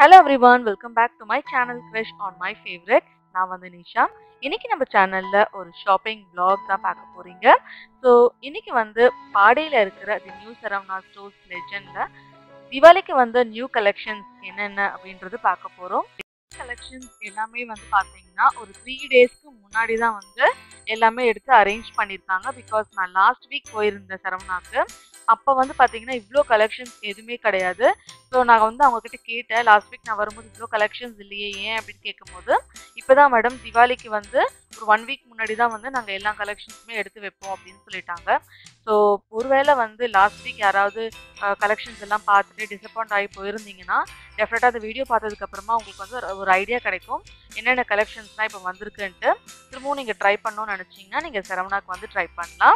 hello everyone welcome back to my channel crush on my favourite நான் வந்து நிஷா இன்னைக்கு நம்ம சேனல்ல ஒரு ஷாப்பிங் vlog தான் பார்க்க போறீங்க ஸோ இன்னைக்கு வந்து பாடியில இருக்கிற தி நியூ சரவணா ஸ்டோர்ஸ் லெஜெண்ட்ல திவாலிக்கு வந்த நியூ கலெக்ஷன்ஸ் என்னென்ன அப்படின்றது பார்க்க போறோம் கலெக்ஷன்ஸ் எல்லாமே வந்து பாத்தீங்கன்னா ஒரு த்ரீ டேஸ்க்கு முன்னாடி தான் வந்து எல்லாமே எடுத்து அரேஞ்ச் பண்ணியிருக்காங்க பிகாஸ் நான் லாஸ்ட் வீக் போயிருந்தேன் சரவணாக்கு அப்போ வந்து பார்த்தீங்கன்னா இவ்வளோ கலெக்ஷன்ஸ் எதுவுமே கிடையாது ஸோ நான் வந்து அவங்க கிட்ட கேட்டேன் லாஸ்ட் வீக் நான் வரும்போது இவ்வளோ கலெக்ஷன்ஸ் இல்லையே ஏன் அப்படின்னு கேட்கும்போது இப்போ தான் மேடம் திவாலிக்கு வந்து ஒரு ஒன் வீக் முன்னாடி தான் வந்து நாங்கள் எல்லா கலெக்ஷன்ஸுமே எடுத்து வைப்போம் அப்படின்னு சொல்லிட்டாங்க ஸோ ஒருவேளை வந்து லாஸ்ட் வீக் யாராவது கலெக்ஷன்ஸ் எல்லாம் பார்த்துட்டு டிசப்பாயிண்ட் ஆகி போயிருந்தீங்கன்னா டெஃபினட்டாக அந்த வீடியோ பார்த்ததுக்கு அப்புறமா உங்களுக்கு வந்து ஒரு- ஒரு ஐடியா கிடைக்கும் என்னென்ன கலெக்ஷன்ஸ்லாம் இப்போ வந்திருக்குன்ட்டு திரும்பவும் நீங்கள் ட்ரை பண்ணணும்னு நினச்சிங்கன்னா நீங்கள் சரவணாக்கு வந்து ட்ரை பண்ணலாம்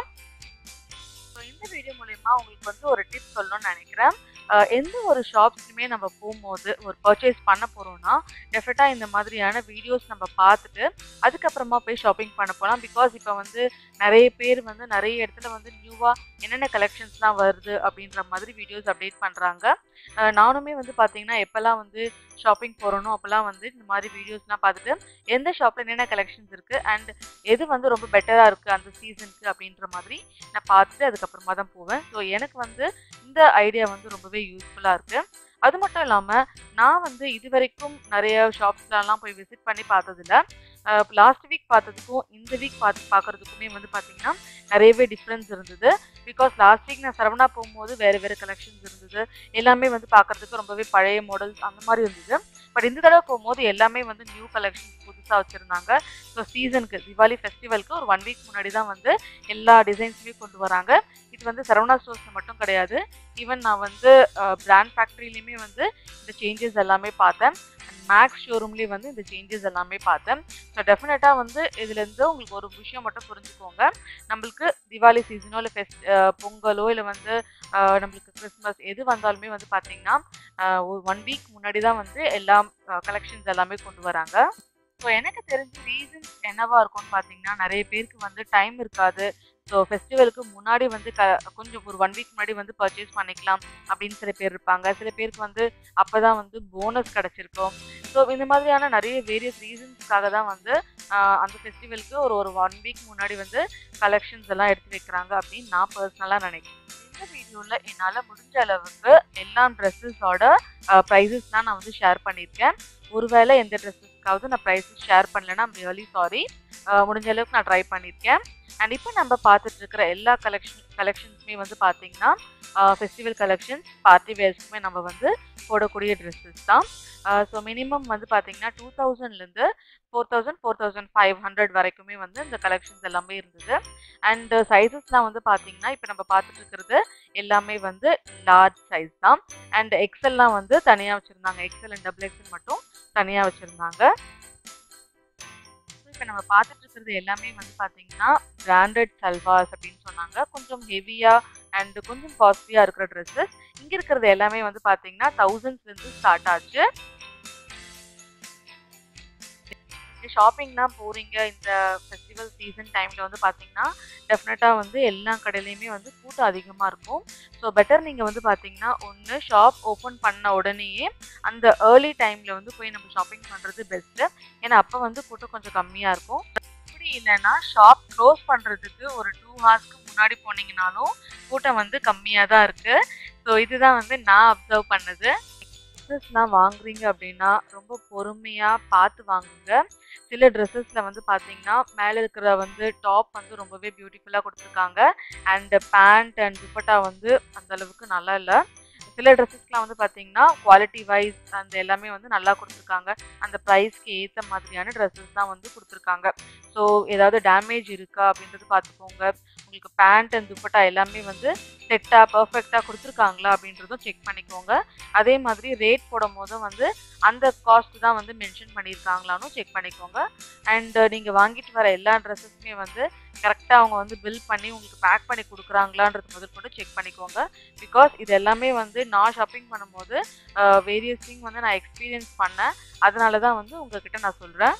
ஸோ இந்த வீடியோ மூலயமா உங்களுக்கு வந்து ஒரு டிப் சொல்லணும்னு நினைக்கிறேன் அஹ் எந்த ஒரு ஷாப்ஸ்லையுமே நம்ம போகும்போது ஒரு பர்ச்சேஸ் பண்ண போகிறோம்னா டெஃபினட்டாக இந்த மாதிரியான வீடியோஸ் நம்ம பார்த்துட்டு அதுக்கப்புறமா போய் ஷாப்பிங் பண்ண போகலாம் பிகாஸ் இப்போ வந்து நிறைய பேர் வந்து நிறைய இடத்துல வந்து நியூவாக என்னென்ன கலெக்ஷன்ஸ்லாம் வருது அப்படின்ற மாதிரி வீடியோஸ் அப்டேட் பண்ணுறாங்க நானுமே வந்து பார்த்தீங்கன்னா எப்போல்லாம் வந்து ஷாப்பிங் போகிறோனோ அப்போல்லாம் வந்து இந்த மாதிரி வீடியோஸ்லாம் பார்த்துட்டு எந்த ஷாப்பில் என்னென்ன கலெக்ஷன்ஸ் இருக்குது அண்ட் எது வந்து ரொம்ப பெட்டராக இருக்குது அந்த சீசனுக்கு அப்படின்ற மாதிரி நான் பார்த்துட்டு அதுக்கப்புறமா தான் போவேன் ஸோ எனக்கு வந்து இந்த ஐடியா வந்து ரொம்பவே யூஸ்ஃபுல்லாக இருக்குது அது மட்டும் இல்லாமல் நான் வந்து இது வரைக்கும் நிறைய ஷாப்ஸ்லலாம் போய் விசிட் பண்ணி பார்த்ததில்ல லாஸ்ட் வீக் பார்த்ததுக்கும் இந்த வீக் பார்த்து பார்க்குறதுக்குமே வந்து பார்த்தீங்கன்னா நிறையவே டிஃப்ரென்ஸ் இருந்தது பிகாஸ் லாஸ்ட் வீக் நான் சரவணா போகும்போது வேறு வேறு கலெக்ஷன்ஸ் இருந்தது எல்லாமே வந்து பார்க்குறதுக்கு ரொம்பவே பழைய மாடல்ஸ் அந்த மாதிரி இருந்தது பட் இந்த தடவை போகும்போது எல்லாமே வந்து நியூ கலெக்ஷன்ஸ் புதுசாக வச்சுருந்தாங்க ஸோ சீசனுக்கு திவாலி ஃபெஸ்டிவலுக்கு ஒரு ஒன் வீக் முன்னாடி தான் வந்து எல்லா டிசைன்ஸுமே கொண்டு வராங்க இது வந்து சரவணா ஸ்டோர்ஸில் மட்டும் கிடையாது ஈவன் நான் வந்து பிராண்ட் ஃபேக்ட்ரிலையுமே வந்து இந்த சேஞ்சஸ் எல்லாமே பார்த்தேன் மேக்ஸ் ஷோரூம்லேயும் வந்து இந்த சேஞ்சஸ் எல்லாமே பார்த்தேன் ஸோ டெஃபினட்டாக வந்து இதுலேருந்து உங்களுக்கு ஒரு விஷயம் மட்டும் புரிஞ்சுக்கோங்க நம்மளுக்கு திவாலி சீசனோ இல்லை ஃபெஸ்ட் பொங்கலோ இல்லை வந்து அஹ், நம்மளுக்கு கிறிஸ்மஸ் எது வந்தாலுமே வந்து பார்த்தீங்கன்னா அஹ், ஒரு ஒன் வீக் முன்னாடி தான் வந்து எல்லா கலெக்ஷன்ஸ் எல்லாமே கொண்டு வராங்க ஸோ எனக்கு தெரிஞ்ச ரீசன்ஸ் என்னவா இருக்கும்னு பார்த்தீங்கன்னா நிறைய பேருக்கு வந்து டைம் இருக்காது ஸோ ஃபெஸ்டிவலுக்கு முன்னாடி வந்து க கொஞ்சம் ஒரு ஒன் வீக் முன்னாடி வந்து பர்ச்சேஸ் பண்ணிக்கலாம் அப்படின்னு சில பேர் இருப்பாங்க சில பேருக்கு வந்து அப்போ தான் வந்து போனஸ் கிடச்சிருக்கும் ஸோ இந்த மாதிரியான நிறைய வேரியஸ் ரீசன்ஸ்க்காக தான் வந்து ஆஹ், அந்த ஃபெஸ்டிவலுக்கு ஒரு ஒரு ஒன் வீக் முன்னாடி வந்து கலெக்ஷன்ஸ் எல்லாம் எடுத்து வைக்கிறாங்க அப்படின்னு நான் பர்சனலாக நினைக்கிறேன் இந்த வீடியோவில் என்னால் முடிஞ்ச அளவுக்கு எல்லா ட்ரெஸ்ஸஸோட ப்ரைஸஸ் தான் நான் வந்து ஷேர் பண்ணியிருக்கேன் ஒருவேளை எந்த ட்ரெஸ்ஸஸ்க்காவது நான் ப்ரைஸஸ் ஷேர் பண்ணலைன்னா ரியலி சாரி முடிஞ்ச அளவுக்கு நான் ட்ரை பண்ணியிருக்கேன் அண்ட் இப்போ நம்ம பார்த்துட்டு இருக்கிற எல்லா கலெக்ஷன் கலெக்ஷன்ஸுமே வந்து பார்த்தீங்கன்னா ஃபெஸ்டிவல் கலெக்ஷன்ஸ் பார்ட்டி வேர்ஸ்க்குமே நம்ம வந்து போடக்கூடிய ட்ரெஸ்ஸஸ் தான் ஸோ மினிமம் வந்து பார்த்தீங்கன்னா டூ தௌசண்ட்லேருந்து four thousand four thousand five hundred வரைக்குமே வந்து இந்த கலெக்ஷன்ஸ் எல்லாமே இருந்தது அண்ட் சைஸஸ்லாம் வந்து பார்த்தீங்கன்னா இப்போ நம்ம பார்த்துட்டு இருக்கிறது எல்லாமே வந்து லார்ஜ் சைஸ் தான் அண்ட் எக்ஸல்லாம் வந்து தனியாக வச்சுருந்தாங்க எக்ஸல் அண்ட் டபுள் எக்ஸல் மட்டும் தனியாக வச்சுருந்தாங்க இப்போ நம்ம பார்த்துட்டு இருக்கிறது எல்லாமே வந்து பார்த்தீங்கன்னா பிராண்டட் சல்வாஸ் அப்படின்னு சொன்னாங்க கொஞ்சம் ஹெவியாக அண்ட் கொஞ்சம் காஸ்ட்லியாக இருக்கிற ட்ரெஸ்ஸஸ் இங்கே இருக்கிறது எல்லாமே வந்து பார்த்தீங்கன்னா தௌசண்ட்ஸ்லேருந்து ஸ்டார்ட் ஆச்சு ஷாப்பிங்லாம் போகிறீங்க இந்த ஃபெஸ்டிவல் சீசன் டைமில் வந்து பார்த்தீங்கன்னா டெஃபினட்டாக வந்து எல்லா கடையிலையுமே வந்து கூட்டம் அதிகமாக இருக்கும் ஸோ பெட்டர் நீங்கள் வந்து பார்த்தீங்கன்னா ஒன்று ஷாப் ஓப்பன் பண்ண உடனேயே அந்த ஏர்லி டைமில் வந்து போய் நம்ம ஷாப்பிங் பண்ணுறது பெஸ்ட்டு ஏன்னா அப்போ வந்து கூட்டம் கொஞ்சம் கம்மியாக இருக்கும் அப்படி இல்லைன்னா ஷாப் க்ளோஸ் பண்ணுறதுக்கு ஒரு டூ ஹார்ஸ்க்கு முன்னாடி போனீங்கனாலும் கூட்டம் வந்து கம்மியாக தான் இருக்குது ஸோ இதுதான் வந்து நான் அப்சர்வ் பண்ணது ட்ரெஸ்ஸஸ்லாம் வாங்குறீங்க அப்படின்னா ரொம்ப பொறுமையாக பார்த்து வாங்குங்க சில ட்ரெஸ்ஸஸில் வந்து பார்த்தீங்கன்னா மேலே இருக்கிற வந்து டாப் வந்து ரொம்பவே பியூட்டிஃபுல்லாக கொடுத்துருக்காங்க அண்ட் பேண்ட் அண்ட் துப்பட்டா வந்து அந்த அளவுக்கு நல்லா இல்லை சில ட்ரெஸ்ஸஸ்லாம் வந்து பார்த்தீங்கன்னா குவாலிட்டி வைஸ் அந்த எல்லாமே வந்து நல்லா கொடுத்துருக்காங்க அந்த ப்ரைஸ்க்கு ஏற்ற மாதிரியான ட்ரெஸ்ஸஸ் தான் வந்து கொடுத்துருக்காங்க ஸோ ஏதாவது டேமேஜ் இருக்கா அப்படின்றது பார்த்துக்கோங்க உங்களுக்கு பேண்ட் அண்ட் துப்பட்டா எல்லாமே வந்து செட்டாக பர்ஃபெக்டாக கொடுத்துருக்காங்களா அப்படின்றதும் செக் பண்ணிக்கோங்க அதே மாதிரி ரேட் போடும் போதும் வந்து அந்த காஸ்ட் தான் வந்து மென்ஷன் பண்ணியிருக்காங்களான்னு செக் பண்ணிக்கோங்க அண்ட் நீங்கள் வாங்கிட்டு வர எல்லா ட்ரெஸ்ஸஸுமே வந்து கரெக்டாக அவங்க வந்து பில் பண்ணி உங்களுக்கு பேக் பண்ணி கொடுக்குறாங்களான்றது முதல் கொண்டு செக் பண்ணிக்கோங்க பிகாஸ் இது எல்லாமே வந்து நான் ஷாப்பிங் பண்ணும்போது வேரியஸ் திங் வந்து நான் எக்ஸ்பீரியன்ஸ் பண்ணேன் அதனால தான் வந்து உங்ககிட்ட நான் சொல்கிறேன்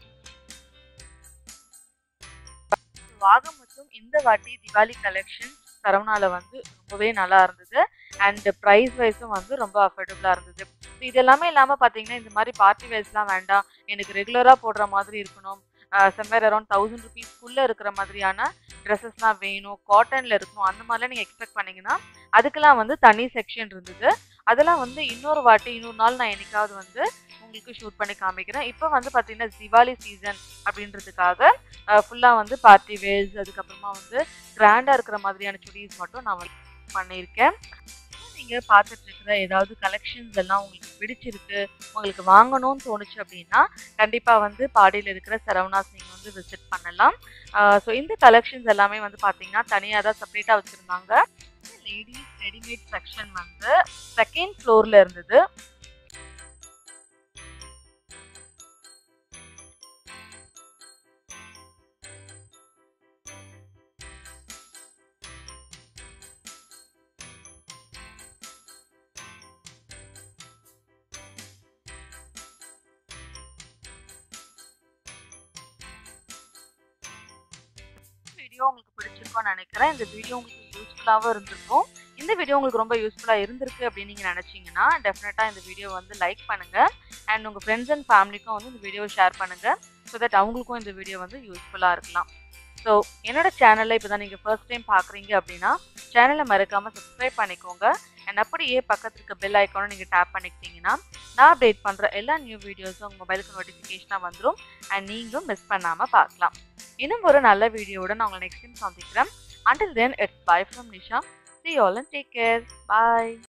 வாங்க மற்றும் இந்த வாட்டி திவாலி கலெக்ஷன் சரவணால வந்து ரொம்பவே நல்லா இருந்தது அண்ட் ப்ரைஸ் வைஸும் வந்து ரொம்ப அஃபோர்டபுளாக இருந்தது ஸோ இது எல்லாமே இல்லாமல் பார்த்தீங்கன்னா இந்த மாதிரி பார்ட்டி வேர்ஸ்லாம் வேண்டாம் எனக்கு ரெகுலராக போடுற மாதிரி இருக்கணும் சம்வேர் அரௌண்ட் தௌசண்ட் ருபீஸ்க்குள்ளே இருக்கிற மாதிரியான ட்ரெஸ்ஸஸ்லாம் வேணும் காட்டனில் இருக்கணும் அந்த மாதிரிலாம் நீங்கள் எக்ஸ்பெக்ட் பண்ணீங்கன்னா அதுக்கெல்லாம் வந்து தனி செக்ஷன் இருந்தது அதெல்லாம் வந்து இன்னொரு வாட்டி இன்னொரு நாள் நான் என்னைக்காவது வந்து உங்களுக்கு ஷூட் பண்ணி காமிக்கிறேன் இப்போ வந்து பார்த்தீங்கன்னா திவாலி சீசன் அப்படின்றதுக்காக ஃபுல்லாக வந்து பார்ட்டி வேர்ஸ் அதுக்கப்புறமா வந்து கிராண்டாக இருக்கிற மாதிரியான சுடிஸ் மட்டும் நான் வந்து பண்ணியிருக்கேன் நீங்கள் பார்த்துட்டு இருக்கிற ஏதாவது கலெக்ஷன்ஸ் எல்லாம் உங்களுக்கு பிடிச்சிருக்கு உங்களுக்கு வாங்கணும்னு தோணுச்சு அப்படின்னா கண்டிப்பாக வந்து பாடியில் இருக்கிற சரவணாஸ் நீங்கள் வந்து விசிட் பண்ணலாம் ஸோ இந்த கலெக்ஷன்ஸ் எல்லாமே வந்து பார்த்தீங்கன்னா தனியாக தான் செப்பரேட்டாக வச்சுருந்தாங்க லேடிஸ் ரெடிமேட் செக்ஷன் வந்து செகண்ட் ஃப்ளோரில் இருந்தது வீடியோ உங்களுக்கு பிடிச்சிருக்கும்னு நினைக்கிறேன் இந்த வீடியோ உங்களுக்கு யூஸ்ஃபுல்லாகவும் இருந்திருக்கும் இந்த வீடியோ உங்களுக்கு ரொம்ப யூஸ்ஃபுல்லாக இருந்திருக்கு அப்படின்னு நீங்கள் நினச்சிங்கன்னா டெஃபினட்டாக இந்த வீடியோ வந்து லைக் பண்ணுங்கள் அண்ட் உங்கள் ஃப்ரெண்ட்ஸ் அண்ட் ஃபேமிலிக்கும் வந்து இந்த வீடியோவை ஷேர் பண்ணுங்கள் ஸோ தட் அவங்களுக்கும் இந்த வீடியோ வந்து யூஸ்ஃபுல்லாக இருக்கலாம் ஸோ என்னோட சேனலை இப்போ தான் நீங்கள் ஃபர்ஸ்ட் டைம் பார்க்குறீங்க அப்படின்னா சேனலை மறக்காமல் சப்ஸ்கிரைப் பண்ணிக்கோங்க அண்ட் அப்படியே பக்கத்துல இருக்க பெல் ஐக்கானை நீங்கள் டேப் பண்ணிக்கிட்டீங்கன்னா நான் அப்டேட் பண்ணுற எல்லா நியூ வீடியோஸும் உங்கள் மொபைலுக்கு நோட்டிஃபிகேஷனாக வந்துடும் அண்ட் நீங்களும் மிஸ் பண்ணாமல் பார்க்கலாம் இன்னும் ஒரு நல்ல வீடியோவோட நான் உங்களை நெக்ஸ்ட் டைம் சந்திக்கிறேன் until then it's bye from Nisha see all and take care bye